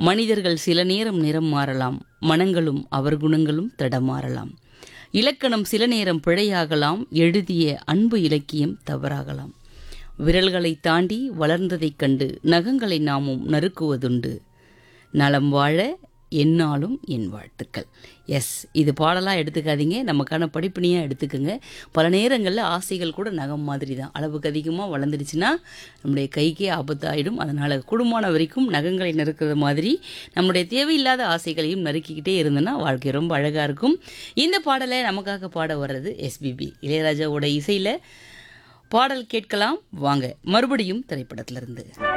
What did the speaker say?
மனிதர்கள் சில நேரம் நிறம் மாறலாம் மனங்களும் அவர் குணங்களும் தடமாறலாம் இலக்கணம் சில நேரம் பிழையாகலாம் எழுதிய அன்பு இலக்கியம் தவறாகலாம் விரல்களை தாண்டி வளர்ந்ததைக் கண்டு நகங்களை நாமும் நறுக்குவதுண்டு நலம் வாழ என்னாலும் என் வாழ்த்துக்கள் எஸ் இது பாடலாக எடுத்துக்காதீங்க நமக்கான படிப்பினையாக எடுத்துக்கோங்க பல நேரங்களில் ஆசைகள் கூட நகம் மாதிரி தான் அளவுக்கு அதிகமாக வளர்ந்துடுச்சுன்னா நம்முடைய கைக்கே ஆபத்தாயிடும் அதனால் குடும்பமான வரைக்கும் நகங்களை நறுக்கிறது மாதிரி நம்முடைய தேவையில்லாத ஆசைகளையும் நறுக்கிக்கிட்டே இருந்தோன்னா வாழ்க்கை ரொம்ப அழகாக இருக்கும் இந்த பாடலை நமக்காக பாட வர்றது எஸ்பிபி இளையராஜாவோட இசையில் பாடல் கேட்கலாம் வாங்க மறுபடியும் திரைப்படத்திலிருந்து